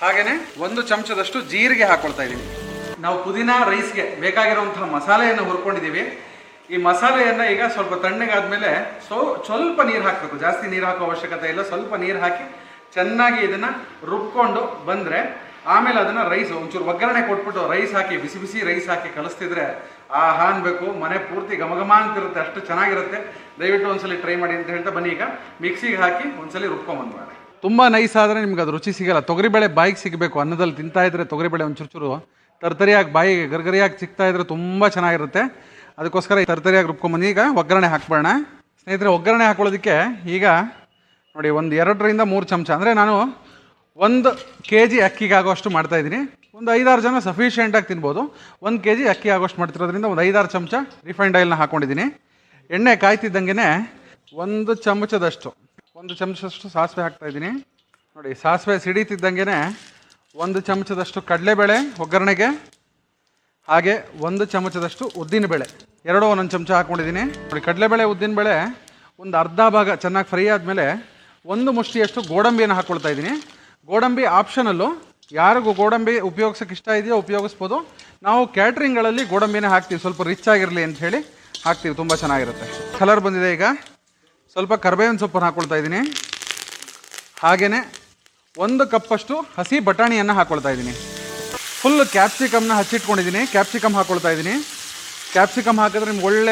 ಹಾಗೆಯೇ ಒಂದು ಚಮಚದಷ್ಟು ಜೀರಿಗೆ ಹಾಕೊಳ್ತಾ ಇದ್ದೀನಿ ನಾವು ಪುದೀನ ರೈಸ್ಗೆ ಬೇಕಾಗಿರುವಂತಹ ಮಸಾಲೆಯನ್ನು ಹುರ್ಕೊಂಡಿದ್ದೀವಿ ಈ ಮಸಾಲೆಯನ್ನು ಈಗ ಸ್ವಲ್ಪ ತಣ್ಣಗಾದ್ಮೇಲೆ ಸೊ ಸ್ವಲ್ಪ ನೀರು ಹಾಕಬೇಕು ಜಾಸ್ತಿ ನೀರು ಹಾಕೋ ಅವಶ್ಯಕತೆ ಇಲ್ಲ ಸ್ವಲ್ಪ ನೀರು ಹಾಕಿ ಚೆನ್ನಾಗಿ ಇದನ್ನು ರುಬ್ಕೊಂಡು ಬಂದರೆ ಆಮೇಲೆ ಅದನ್ನು ರೈಸ್ ಒಂಚೂರು ಒಗ್ಗರಣೆ ಕೊಟ್ಬಿಟ್ಟು ರೈಸ್ ಹಾಕಿ ಬಿಸಿ ಬಿಸಿ ರೈಸ್ ಹಾಕಿ ಕಲಿಸ್ತಿದ್ರೆ ಆ ಅನ್ಬೇಕು ಮನೆ ಪೂರ್ತಿ ಘಮಘಮ ಅಂತಿರುತ್ತೆ ಅಷ್ಟು ಚೆನ್ನಾಗಿರುತ್ತೆ ದಯವಿಟ್ಟು ಒಂದ್ಸಲಿ ಟ್ರೈ ಮಾಡಿ ಅಂತ ಹೇಳ್ತಾ ಬನ್ನಿ ಈಗ ಮಿಕ್ಸಿಗೆ ಹಾಕಿ ಒಂದ್ಸಲಿ ರುಬ್ಕೊಂಬಂದ್ವಾರೆ ತುಂಬ ನೈಸ್ ಆದರೆ ನಿಮ್ಗೆ ಅದು ರುಚಿ ಸಿಗಲ್ಲ ತೊಗರಿಬೇಳೆ ಬಾಯಿಗೆ ಸಿಗಬೇಕು ಅನ್ನದಲ್ಲಿ ತಿಂತಾ ಇದ್ರೆ ತೊಗರಿಬೇಳೆ ಒಂಚೂರು ಚೂರು ತರ್ತರಿಯಾಗಿ ಬಾಯಿಗೆ ಗರ್ಗರಿಯಾಗಿ ಸಿಗ್ತಾ ಇದ್ರೆ ತುಂಬ ಚೆನ್ನಾಗಿರುತ್ತೆ ಅದಕ್ಕೋಸ್ಕರ ಈ ತರ್ತರಿಯಾಗಿ ರುಬ್ಕೊಂಬಂದು ಈಗ ಒಗ್ಗರಣೆ ಹಾಕ್ಬೇಡ ಸ್ನೇಹಿತರೆ ಒಗ್ಗರಣೆ ಹಾಕೊಳ್ಳೋದಕ್ಕೆ ಈಗ ನೋಡಿ ಒಂದು ಎರಡರಿಂದ ಮೂರು ಚಮಚ ಅಂದರೆ ನಾನು ಒಂದು ಕೆ ಜಿ ಅಕ್ಕಿಗೆ ಆಗೋಷ್ಟು ಮಾಡ್ತಾ ಇದ್ದೀನಿ ಒಂದು ಐದಾರು ಜನ ಸಫಿಷಿಯೆಂಟಾಗಿ ತಿನ್ಬೋದು ಒಂದು ಕೆ ಜಿ ಅಕ್ಕಿ ಆಗೋಷ್ಟು ಮಾಡ್ತಿರೋದ್ರಿಂದ ಒಂದು ಐದಾರು ಚಮಚ ರಿಫೈಂಡ್ ಆಯಿಲ್ನ ಹಾಕ್ಕೊಂಡಿದ್ದೀನಿ ಎಣ್ಣೆ ಕಾಯ್ತಿದ್ದಂಗೆ ಒಂದು ಚಮಚದಷ್ಟು ಒಂದು ಚಮಚದಷ್ಟು ಸಾಸಿವೆ ಹಾಕ್ತಾ ಇದ್ದೀನಿ ನೋಡಿ ಸಾಸಿವೆ ಸಿಡಿತಿದ್ದಂಗೆ ಒಂದು ಚಮಚದಷ್ಟು ಕಡಲೆಬೇಳೆ ಒಗ್ಗರಣೆಗೆ ಹಾಗೆ ಒಂದು ಚಮಚದಷ್ಟು ಉದ್ದಿನಬೇಳೆ ಎರಡೂ ಒಂದೊಂದು ಚಮಚ ಹಾಕ್ಕೊಂಡಿದ್ದೀನಿ ನೋಡಿ ಕಡಲೆಬೇಳೆ ಉದ್ದಿನಬೇಳೆ ಒಂದು ಅರ್ಧ ಭಾಗ ಚೆನ್ನಾಗಿ ಫ್ರೈ ಆದಮೇಲೆ ಒಂದು ಮುಷ್ಟಿಯಷ್ಟು ಗೋಡಂಬಿಯನ್ನು ಹಾಕ್ಕೊಳ್ತಾ ಇದ್ದೀನಿ ಗೋಡಂಬಿ ಆಪ್ಷನಲ್ಲು ಯಾರಿಗೂ ಗೋಡಂಬಿ ಉಪಯೋಗಿಸೋಕೆ ಇಷ್ಟ ಇದೆಯೋ ಉಪಯೋಗಿಸ್ಬೋದು ನಾವು ಕ್ಯಾಟ್ರಿಂಗ್ಗಳಲ್ಲಿ ಗೋಡಂಬಿನೇ ಹಾಕ್ತೀವಿ ಸ್ವಲ್ಪ ರಿಚ್ ಆಗಿರಲಿ ಅಂತ ಹೇಳಿ ಹಾಕ್ತೀವಿ ತುಂಬ ಚೆನ್ನಾಗಿರುತ್ತೆ ಕಲರ್ ಬಂದಿದೆ ಈಗ ಸ್ವಲ್ಪ ಕರ್ಬೇವಿನ ಸೊಪ್ಪನ್ನು ಹಾಕ್ಕೊಳ್ತಾ ಇದ್ದೀನಿ ಹಾಗೆಯೇ ಒಂದು ಕಪ್ಪಷ್ಟು ಹಸಿ ಬಟಾಣಿಯನ್ನು ಹಾಕ್ಕೊಳ್ತಾ ಇದ್ದೀನಿ ಫುಲ್ ಕ್ಯಾಪ್ಸಿಕಮ್ನ ಹಚ್ಚಿಟ್ಕೊಂಡಿದ್ದೀನಿ ಕ್ಯಾಪ್ಸಿಕಮ್ ಹಾಕ್ಕೊಳ್ತಾ ಇದ್ದೀನಿ ಕ್ಯಾಪ್ಸಿಕಮ್ ಹಾಕಿದ್ರೆ ನಿಮ್ಗೆ ಒಳ್ಳೆ